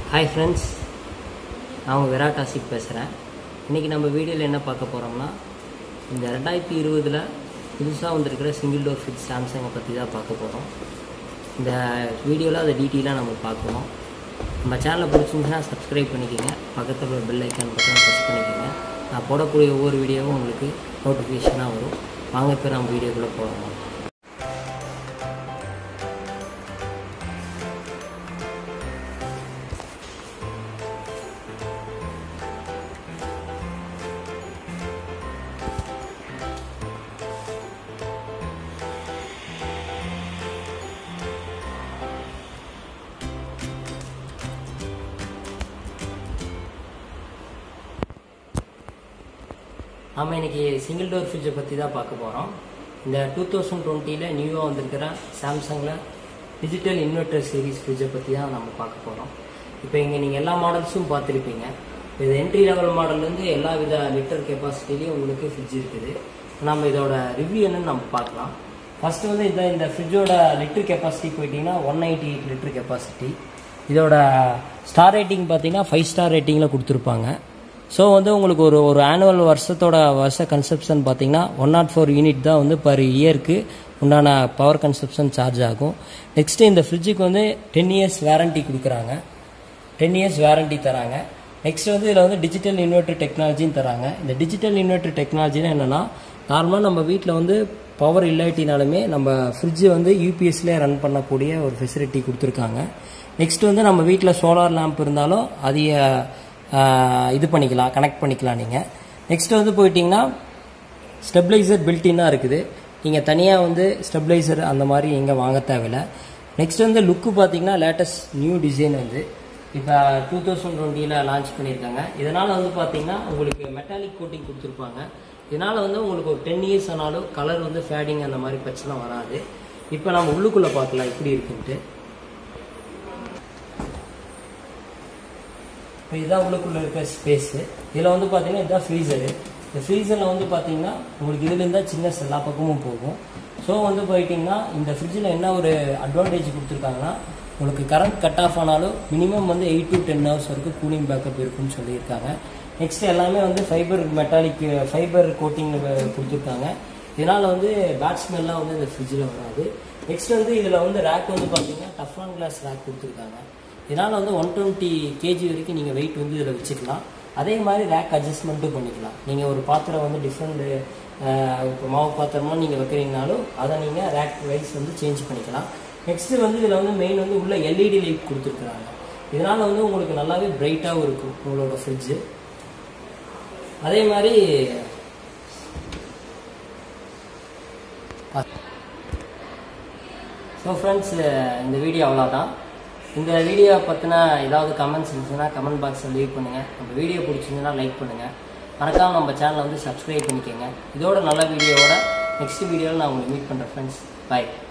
hi friends நான் உங்கள் விராட் ஆசிக் பேசுகிறேன் இன்றைக்கி நம்ம வீடியோவில் என்ன பார்க்க போகிறோம்னா இந்த ரெண்டாயிரத்தி இருபதில் புதுசாக வந்திருக்கிற சிங்கிள் டோர் ஃபிட் சாம்சங்கை பற்றி தான் பார்க்க போகிறோம் இந்த வீடியோவில் அதை டீட்டெயிலாக நம்ம பார்க்கணும் நம்ம சேனலை பிடிச்சிருந்துச்சுன்னா சப்ஸ்கிரைப் பண்ணிக்கோங்க பக்கத்தில் உள்ள பெல் ஐக்கான் பட்டன் ப்ரெஸ் பண்ணிக்கோங்க நான் போடக்கூடிய ஒவ்வொரு வீடியோவும் உங்களுக்கு நோட்டிஃபிகேஷனாக வரும் வாங்க இப்போ நம்ம வீடியோக்குள்ளே போகலாம் நாம் இன்னைக்கு சிங்கிள் டோர் ஃப்ரிட்ஜை பற்றி தான் பார்க்க போகிறோம் இந்த டூ தௌசண்ட் டுவெண்ட்டியில் நியூவாக வந்திருக்கிற சாம்சங்கில் டிஜிட்டல் இன்வெர்டர் சீரிஸ் ஃப்ரிட்ஜை பற்றி தான் நம்ம பார்க்க போகிறோம் இப்போ இங்கே நீங்கள் எல்லா மாடல்ஸும் பார்த்துருப்பீங்க இது என்ட்ரி லெவல் மாடல்லேருந்து எல்லா வித லிட்டர் கெப்பாசிட்டிலையும் உங்களுக்கு ஃப்ரிட்ஜ் இருக்குது நம்ம இதோட ரிவ்யூ என்னன்னு நம்ம பார்க்கலாம் ஃபர்ஸ்ட் வந்து இந்த இந்த ஃப்ரிட்ஜோட லிட்டர் கெப்பாசிட்டி போயிட்டீங்கன்னா one ninety eight litre capacity இதோட ஸ்டார் ரேட்டிங் பார்த்தீங்கன்னா ஃபைவ் ஸ்டார் ரேட்டிங்கில் கொடுத்துருப்பாங்க ஸோ வந்து உங்களுக்கு ஒரு ஒரு ஆனுவல் வருஷத்தோட வருஷ கன்சப்ஷன் பார்த்தீங்கன்னா ஒன் நாட் ஃபோர் யூனிட் தான் வந்து பர் இயருக்கு உண்டான பவர் கன்சப்ஷன் சார்ஜ் ஆகும் நெக்ஸ்ட் இந்த ஃப்ரிட்ஜுக்கு வந்து டென் இயர்ஸ் வேரண்டி கொடுக்குறாங்க டென் இயர்ஸ் வேரண்டி தராங்க நெக்ஸ்ட் வந்து இதில் வந்து டிஜிட்டல் இன்வெர்டர் டெக்னாலஜின்னு தராங்க இந்த டிஜிட்டல் இன்வெர்டர் டெக்னாலஜினா என்னென்னா நார்மலாக நம்ம வீட்டில் வந்து பவர் இல்லாட்டினாலுமே நம்ம ஃப்ரிட்ஜு வந்து யூபிஎஸ்லேயே ரன் பண்ணக்கூடிய ஒரு ஃபெசிலிட்டி கொடுத்துருக்காங்க நெக்ஸ்ட் வந்து நம்ம வீட்டில் சோலார் லேம்ப் இருந்தாலும் அதைய ஆஹ், இது பண்ணிக்கலாம் கனெக்ட் பண்ணிக்கலாம் நீங்கள் நெக்ஸ்ட் வந்து போயிட்டிங்கன்னா ஸ்டெபிளைசர் பில்டின்னாக இருக்குது நீங்கள் தனியாக வந்து ஸ்டெபிளைசர் அந்த மாதிரி எங்கே வாங்க தேவையில்ல நெக்ஸ்ட் வந்து லுக்கு பார்த்தீங்கன்னா லேட்டஸ்ட் நியூ டிசைன் வந்து இப்போ டூ தௌசண்ட் டுவெண்ட்டியில் லான்ச் பண்ணியிருக்காங்க இதனால் வந்து பார்த்தீங்கன்னா உங்களுக்கு மெட்டாலிக் கோட்டிங் கொடுத்துருப்பாங்க இதனால் வந்து உங்களுக்கு ஒரு டென் இயர்ஸ் ஆனாலும் கலர் வந்து ஃபேடிங் அந்த மாதிரி பிரச்சனை வராது இப்போ நம்ம உள்ளுக்குள்ளே பார்க்கலாம் எப்படி இருக்குன்ட்டு இப்போ இதான் உள்ளுக்குள்ளே இருக்க ஸ்பேஸு இதில் வந்து பார்த்தீங்கன்னா இதுதான் ஃப்ரீசரு இந்த ஃப்ரீசரில் வந்து பார்த்தீங்கன்னா உங்களுக்கு இதுல இருந்தா சின்ன எல்லா பக்கமும் போகும் ஸோ வந்து போயிட்டீங்கன்னா இந்த ஃப்ரிட்ஜில் என்ன ஒரு அட்வான்டேஜ் கொடுத்துருக்காங்கன்னா உங்களுக்கு கரண்ட் கட் ஆஃப் ஆனாலும் மினிமம் வந்து எயிட் டு டென் ஹவர்ஸ் வரைக்கும் கூலிங் பேக்கப் இருக்குன்னு சொல்லியிருக்காங்க நெக்ஸ்ட் எல்லாமே வந்து ஃபைபர் மெட்டாலிக் ஃபைபர் கோட்டிங் கொடுத்துருக்காங்க இதனால் வந்து பேட் ஸ்மெல்லாம் வந்து இந்த ஃப்ரிட்ஜில் வராது நெக்ஸ்ட் வந்து இதில் வந்து ரேக் வந்து பார்த்தீங்கன்னா டஃப்லான் கிளாஸ் ரேக் கொடுத்துருக்காங்க இதனால் வந்து ஒன் டுவெண்ட்டி கேஜி வரைக்கும் நீங்கள் வெயிட் வந்து இதில் வச்சுக்கலாம் அதே மாதிரி ரேக் அட்ஜஸ்ட்மெண்ட்டும் பண்ணிக்கலாம் நீங்கள் ஒரு பாத்திரம் வந்து டிஃப்ரெண்ட் இப்போ மாவு பாத்திரமாக நீங்கள் வைக்கிறீங்கனாலும் அதை நீங்கள் ரேக் வைஸ் வந்து சேஞ்ச் பண்ணிக்கலாம் நெக்ஸ்ட்டு வந்து இதில் வந்து மெயின் வந்து உள்ள எல்இடி லைட் கொடுத்துருக்குறாங்க இதனால் வந்து உங்களுக்கு நல்லாவே பிரைட்டாகவும் இருக்கும் உங்களோட ஃப்ரிட்ஜு அதே மாதிரி ஸோ ஃப்ரெண்ட்ஸ் இந்த வீடியோ அவ்வளோதான் இந்த வீடியோ பற்றின ஏதாவது கமெண்ட்ஸ் இருந்துச்சுன்னா கமெண்ட் பாக்ஸில் லீவ் பண்ணுங்கள் நம்ம வீடியோ பிடிச்சிருந்துன்னா லைக் பண்ணுங்கள் மறக்காம நம்ம சேனலை வந்து சப்ஸ்கிரைப் பண்ணிக்கோங்க இதோட நல்ல வீடியோவோட நெக்ஸ்ட் வீடியோவில் நான் உங்களை மீட் பண்ணுறேன் ஃப்ரெண்ட்ஸ் பை